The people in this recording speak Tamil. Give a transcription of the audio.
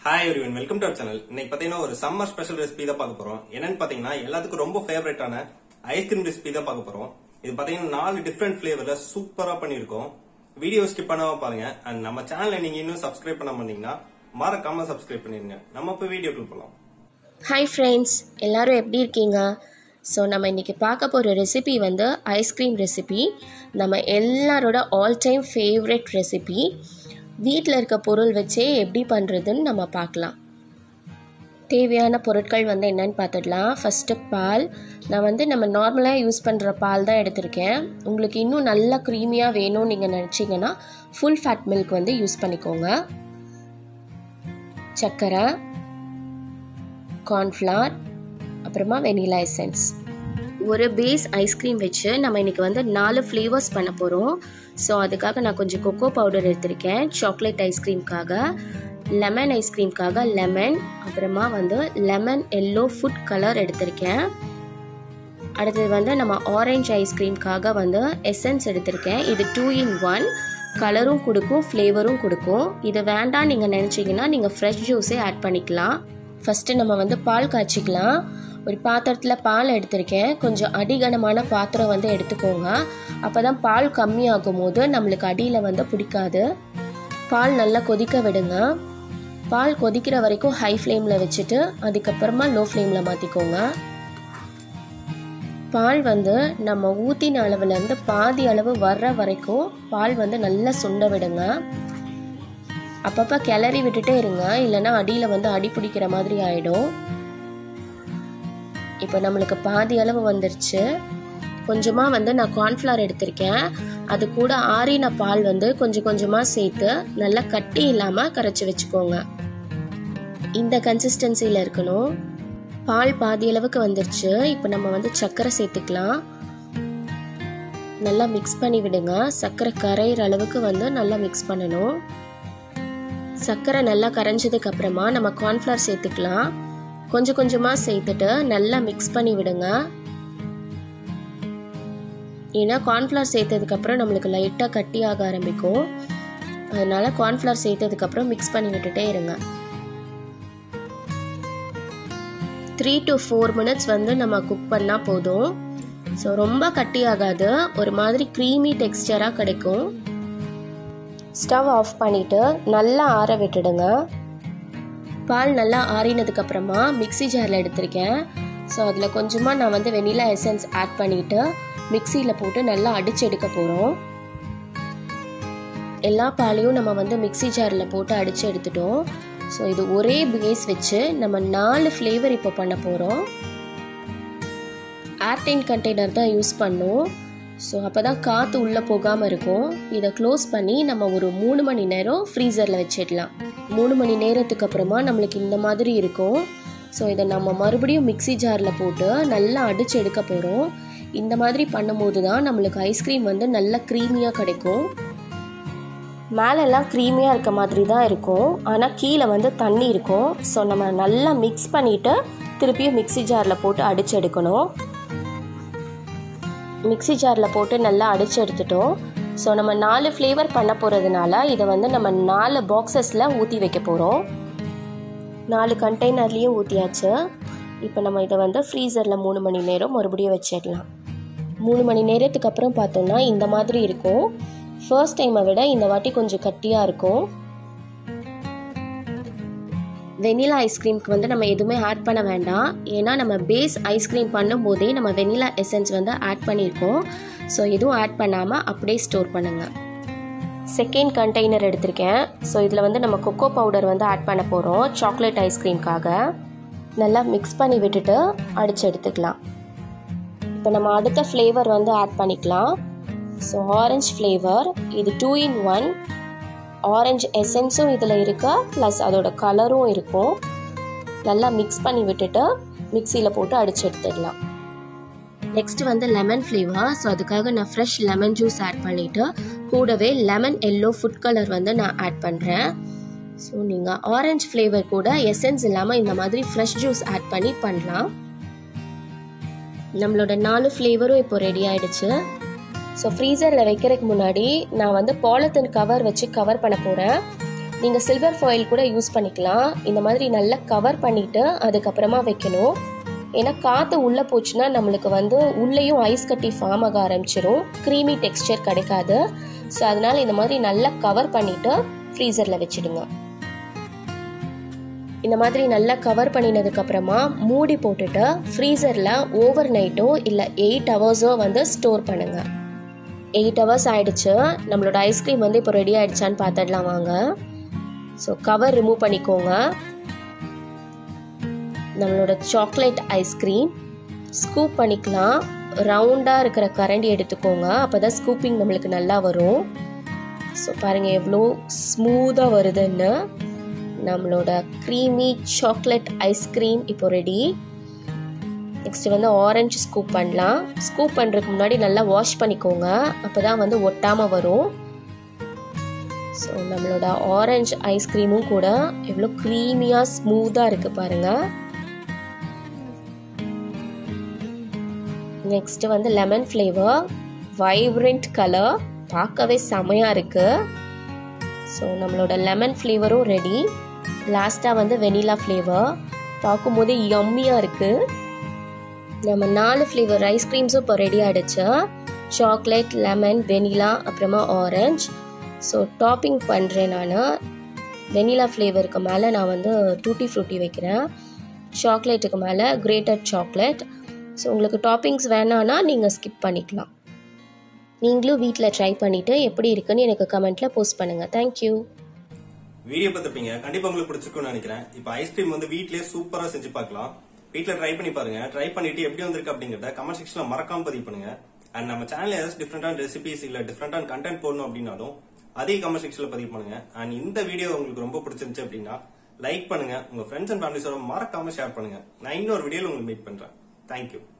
hi everyone welcome to our channel இன்னைக்கு பாத்தீங்கன்னா ஒரு சம்மர் ஸ்பெஷல் ரெசிபி தான் பார்க்க போறோம் என்னன்னு பாத்தீங்கன்னா எல்லாத்துக்கும் ரொம்ப ஃபேவரட்டான ஐஸ்கிரீம் ரெசிபி தான் பார்க்க போறோம் இது பாத்தீங்கன்னா நாலு டிஃப்ரெண்ட் ஃபிளேவர்ல சூப்பரா பண்ணிருக்கோம் வீடியோ ஸ்கிப் பண்ணாம பாருங்க அண்ட் நம்ம சேனலை நீங்க இன்னும் சப்ஸ்கிரைப் பண்ணாம இருந்தீங்கன்னா மறக்காம சப்ஸ்கிரைப் பண்ணிருங்க நம்ம போய் வீடியோக்குள்ள போலாம் ஹாய் ஃப்ரெண்ட்ஸ் எல்லாரும் எப்படி இருக்கீங்க ஸோ நம்ம இன்றைக்கி பார்க்க போகிற ரெசிபி வந்து ஐஸ்கிரீம் ரெசிபி நம்ம எல்லாரோட ஆல் டைம் ஃபேவரட் ரெசிபி வீட்டில் இருக்க பொருள் வச்சே எப்படி பண்ணுறதுன்னு நம்ம பார்க்கலாம் தேவையான பொருட்கள் வந்து என்னன்னு பார்த்துடலாம் ஃபஸ்ட்டு பால் நான் வந்து நம்ம நார்மலாக யூஸ் பண்ணுற பால் தான் எடுத்திருக்கேன் உங்களுக்கு இன்னும் நல்லா க்ரீமியாக வேணும்னு நீங்கள் நினச்சிங்கன்னா ஃபுல் ஃபேட் மில்க் வந்து யூஸ் பண்ணிக்கோங்க சர்க்கரை கார்ன்ஃப்ளவர் அப்புறமா வெனிலா எசன்ஸ் ஒரு பேஸ் ஐஸ்கிரீம் வச்சு நம்ம இன்றைக்கி வந்து நாலு ஃப்ளேவர்ஸ் பண்ண போகிறோம் ஸோ அதுக்காக நான் கொஞ்சம் கொக்கோ பவுடர் எடுத்திருக்கேன் சாக்லேட் ஐஸ்கிரீம்காக லெமன் ஐஸ்கிரீம்காக லெமன் அப்புறமா வந்து லெமன் எல்லோ ஃபுட் கலர் எடுத்திருக்கேன் அடுத்தது வந்து நம்ம ஆரஞ்சு ஐஸ்கிரீம்காக வந்து எசன்ஸ் எடுத்திருக்கேன் இது டூ இன் ஒன் கலரும் கொடுக்கும் ஃப்ளேவரும் கொடுக்கும் இது வேண்டாம் நீங்கள் நினச்சிங்கன்னா நீங்கள் ஃப்ரெஷ் ஜூஸே ஆட் பண்ணிக்கலாம் ஃபஸ்ட்டு நம்ம வந்து பால் காய்ச்சிக்கலாம் ஒரு பாத்திரத்தில் பால் எடுத்திருக்கேன் கொஞ்சம் அடிகனமான பாத்திரம் வந்து எடுத்துக்கோங்க அப்போ தான் பால் கம்மியாகும் போது நம்மளுக்கு அடியில் வந்து பிடிக்காது பால் நல்லா கொதிக்க விடுங்க பால் கொதிக்கிற வரைக்கும் ஹை ஃப்ளேமில் வச்சுட்டு அதுக்கப்புறமா லோ ஃப்ளேமில் மாற்றிக்கோங்க பால் வந்து நம்ம ஊற்றின அளவுலேருந்து பாதி அளவு வர்ற வரைக்கும் பால் வந்து நல்லா சுண்ட விடுங்க அப்பப்போ கிளறி விட்டுட்டே இருங்க இல்லைன்னா அடியில் வந்து அடி பிடிக்கிற மாதிரி ஆகிடும் இப்போ நம்மளுக்கு பாதி அளவு வந்துருச்சு கொஞ்சமாக வந்து நான் கார்ன்ஃப்ளவர் எடுத்திருக்கேன் அது கூட ஆறின பால் வந்து கொஞ்சம் கொஞ்சமாக சேர்த்து நல்லா கட்டி இல்லாமல் கரைச்சி வச்சுக்கோங்க இந்த கன்சிஸ்டன்சியில் இருக்கணும் பால் பாதி அளவுக்கு வந்துருச்சு இப்போ நம்ம வந்து சர்க்கரை சேர்த்துக்கலாம் நல்லா மிக்ஸ் பண்ணி விடுங்க சர்க்கரை கரையிற அளவுக்கு வந்து நல்லா மிக்ஸ் பண்ணணும் சர்க்கரை நல்லா கரைஞ்சதுக்கு அப்புறமா நம்ம கார்ன்ஃப்ளவர் சேர்த்துக்கலாம் கொஞ்சம் கொஞ்சமாக சேர்த்துட்டு நல்லா மிக்ஸ் பண்ணி விடுங்க ஏன்னா கார்ன்ஃப்ளவர் சேர்த்ததுக்கப்புறம் நம்மளுக்கு லைட்டாக கட்டி ஆக ஆரம்பிக்கும் அதனால கார்ன்ஃப்ளவர் சேர்த்ததுக்கப்புறம் மிக்ஸ் பண்ணி விட்டுட்டே இருங்க த்ரீ டு ஃபோர் மினிட்ஸ் வந்து நம்ம குக் பண்ணால் போதும் ஸோ ரொம்ப கட்டி ஆகாது ஒரு மாதிரி க்ரீமி டெக்ஸ்டராக கிடைக்கும் ஸ்டவ் ஆஃப் பண்ணிவிட்டு நல்லா ஆற விட்டுடுங்க பால் நல்லா ஆறினதுக்கு அப்புறமா மிக்சி ஜாரில் எடுத்திருக்கேன் ஸோ அதில் கொஞ்சமாக நான் வந்து வெனிலா எசன்ஸ் ஆட் பண்ணிவிட்டு மிக்சியில் போட்டு நல்லா அடிச்சு எடுக்க போகிறோம் எல்லா பாலையும் நம்ம வந்து மிக்சி ஜாரில் போட்டு அடித்து எடுத்துட்டோம் ஸோ இது ஒரே பேஸ் வச்சு நம்ம நாலு ஃப்ளேவர் இப்போ பண்ண போகிறோம் ஏர்டைன் கண்டெய்னர் தான் யூஸ் பண்ணோம் ஸோ அப்போ தான் காற்று உள்ளே போகாமல் இருக்கும் இதை க்ளோஸ் பண்ணி நம்ம ஒரு மூணு மணி நேரம் ஃப்ரீசரில் வச்சிடலாம் மூணு மணி நேரத்துக்கு அப்புறமா நம்மளுக்கு இந்த மாதிரி இருக்கும் ஸோ இதை நம்ம மறுபடியும் மிக்சி ஜாரில் போட்டு நல்லா அடித்து எடுக்க போகிறோம் இந்த மாதிரி பண்ணும்போது தான் நம்மளுக்கு ஐஸ்கிரீம் வந்து நல்லா க்ரீமியாக கிடைக்கும் மேலெல்லாம் க்ரீமியாக இருக்க மாதிரி தான் இருக்கும் ஆனால் கீழே வந்து தண்ணி இருக்கும் ஸோ நம்ம நல்லா மிக்ஸ் பண்ணிவிட்டு திருப்பியும் மிக்சி ஜாரில் போட்டு அடித்து எடுக்கணும் மிக்சி ஜாரில் போட்டு நல்லா அடித்து எடுத்துட்டோம் ஸோ நம்ம நாலு ஃப்ளேவர் பண்ண போகிறதுனால இதை வந்து நம்ம நாலு பாக்ஸஸில் ஊற்றி வைக்க போகிறோம் நாலு கண்டெய்னர்லேயும் ஊற்றியாச்சு இப்போ நம்ம இதை வந்து ஃப்ரீசரில் மூணு மணி நேரம் மறுபடியும் வச்சிடலாம் மூணு மணி நேரத்துக்கு அப்புறம் பார்த்தோம்னா இந்த மாதிரி இருக்கும் ஃபர்ஸ்ட் டைமை விட இந்த வாட்டி கொஞ்சம் கட்டியாக இருக்கும் வெனிலா ஐஸ்கிரீம்க்கு வந்து நம்ம எதுவுமே ஆட் பண்ண வேண்டாம் ஏன்னா நம்ம பேஸ் ஐஸ்கிரீம் பண்ணும்போதே நம்ம வெனிலா எசன்ஸ் வந்து ஆட் பண்ணியிருக்கோம் ஸோ எதுவும் ஆட் பண்ணாமல் அப்படியே ஸ்டோர் பண்ணுங்கள் செகண்ட் கண்டெய்னர் எடுத்திருக்கேன் ஸோ இதில் வந்து நம்ம கொக்கோ பவுடர் வந்து ஆட் பண்ண போகிறோம் சாக்லேட் ஐஸ்கிரீம்காக நல்லா மிக்ஸ் பண்ணி விட்டுட்டு அடித்து எடுத்துக்கலாம் இப்போ நம்ம அடுத்த ஃப்ளேவர் வந்து ஆட் பண்ணிக்கலாம் ஸோ ஆரஞ்ச் ஃப்ளேவர் இது டூ இன் ஒன் ஆரஞ்சு எசன்ஸும் இதில் இருக்கு ப்ளஸ் அதோட கலரும் இருக்கும் நல்லா மிக்ஸ் பண்ணி விட்டுட்டு மிக்சியில் போட்டு அடித்து எடுத்துடலாம் நெக்ஸ்ட் வந்து லெமன் ஃப்ளேவர் ஸோ அதுக்காக நான் ஃப்ரெஷ் லெமன் ஜூஸ் ஆட் பண்ணிவிட்டு கூடவே லெமன் எல்லோ ஃபுட் கலர் வந்து நான் ஆட் பண்ணுறேன் ஸோ நீங்கள் ஆரஞ்ச் ஃப்ளேவர் கூட எசன்ஸ் இல்லாமல் இந்த மாதிரி ஃப்ரெஷ் ஜூஸ் ஆட் பண்ணி பண்ணலாம் நம்மளோட நாலு ஃப்ளேவரும் இப்போ ரெடி ஆயிடுச்சு ஸோ ஃப்ரீசரில் வைக்கிறதுக்கு முன்னாடி நான் வந்து பாலித்தீன் கவர் வச்சு கவர் பண்ண போகிறேன் நீங்கள் சில்வர் ஃபாயில் கூட யூஸ் பண்ணிக்கலாம் இந்த மாதிரி நல்லா கவர் பண்ணிவிட்டு அதுக்கப்புறமா வைக்கணும் ஏன்னா காற்று உள்ளே போச்சுன்னா நம்மளுக்கு வந்து உள்ளேயும் ஐஸ் கட்டி ஃபார்ம் ஆக ஆரம்பிச்சிரும் க்ரீமி டெக்ஸ்டர் கிடைக்காது ஸோ அதனால இந்த மாதிரி நல்லா கவர் பண்ணிவிட்டு ஃப்ரீசரில் வச்சிடுங்க இந்த மாதிரி நல்லா கவர் பண்ணினதுக்கு அப்புறமா மூடி போட்டுட்டு ஃப்ரீசரில் ஓவர் நைட்டோ இல்லை எயிட் ஹவர்ஸோ வந்து ஸ்டோர் பண்ணுங்க எயிட் ஹவர்ஸ் ஆயிடுச்சு நம்மளோட ஐஸ்கிரீம் வந்து இப்போ ரெடி ஆயிடுச்சான்னு பார்த்துடலாம் வாங்க ஸோ கவர் ரிமூவ் பண்ணிக்கோங்க நம்மளோட சாக்லேட் ஐஸ்கிரீம் ஸ்கூப் பண்ணிக்கலாம் ரவுண்டாக இருக்கிற கரண்டி எடுத்துக்கோங்க அப்போ தான் ஸ்கூப்பிங் நம்மளுக்கு நல்லா வரும் ஸோ பாருங்கள் எவ்வளோ ஸ்மூத்தாக வருதுன்னு நம்மளோட க்ரீமி சாக்லேட் ஐஸ்கிரீம் இப்போ ரெடி நெக்ஸ்ட் வந்து ஆரஞ்சு ஸ்கூப் பண்ணலாம் ஸ்கூப் பண்ணுறதுக்கு முன்னாடி நல்லா வாஷ் பண்ணிக்கோங்க அப்போ தான் வந்து ஒட்டாமல் வரும் ஸோ நம்மளோட ஆரஞ்சு ஐஸ்கிரீமும் கூட எவ்வளோ க்ரீமியாக ஸ்மூத்தாக இருக்குது பாருங்கள் நெக்ஸ்ட் வந்து லெமன் ஃப்ளேவர் வைப்ரண்ட் கலர் பார்க்கவே செமையாக இருக்குது ஸோ நம்மளோட லெமன் ஃப்ளேவரும் ரெடி லாஸ்ட்டாக வந்து வெனிலா ஃப்ளேவர் பார்க்கும்போது யம்மியாக இருக்குது நம்ம நாலு ஃப்ளேவர் ஐஸ்கிரீம்ஸும் இப்போ ரெடி ஆகிடுச்சு சாக்லேட் லெமன் வெனிலா அப்புறமா ஆரஞ்ச் ஸோ டாப்பிங் பண்ணுறேன் நான் வெனிலா ஃப்ளேவருக்கு மேலே நான் வந்து டூட்டி ஃப்ரூட்டி வைக்கிறேன் சாக்லேட்டுக்கு மேலே கிரேட்டட் சாக்லேட் ஸோ உங்களுக்கு டாப்பிங்ஸ் வேணான்னா நீங்கள் ஸ்கிப் பண்ணிக்கலாம் நீங்களும் வீட்டில் ட்ரை பண்ணிவிட்டு எப்படி இருக்குன்னு எனக்கு கமெண்ட்டில் போஸ்ட் பண்ணுங்கள் தேங்க்யூ வீடியோ பார்த்துருப்பீங்க கண்டிப்பா உங்களுக்கு பிடிச்சிருக்கும்னு நினைக்கிறேன் இப்போ ஐஸ்கிரீம் வந்து வீட்லயே சூப்பரா செஞ்சு பார்க்கலாம் வீட்ல ட்ரை பண்ணி பாருங்க ட்ரை பண்ணிட்டு எப்படி வந்திருக்கு அப்படிங்கறத கமெண்ட் செக்ஷன்ல மறக்காம பதிவு பண்ணுங்க அண்ட் நம்ம சேனல்ல ஏதாச்சும் டிஃப்ரெண்டான ரெசிபிஸ் இல்ல டிஃப்ரெண்டான கண்டென்ட் போடணும் அப்படின்னாலும் அதே கமெண்ட் செக்ஷன்ல பதிவு பண்ணுங்க அண்ட் இந்த வீடியோ உங்களுக்கு ரொம்ப பிடிச்சிருந்துச்சு அப்படின்னா லைக் பண்ணுங்க உங்க ஃப்ரெண்ட்ஸ் அண்ட் ஃபேமிலிஸோட மறக்காம ஷேர் பண்ணுங்க நான் இன்னொரு வீடியோல உங்களுக்கு மீட் பண்றேன் தேங்க்யூ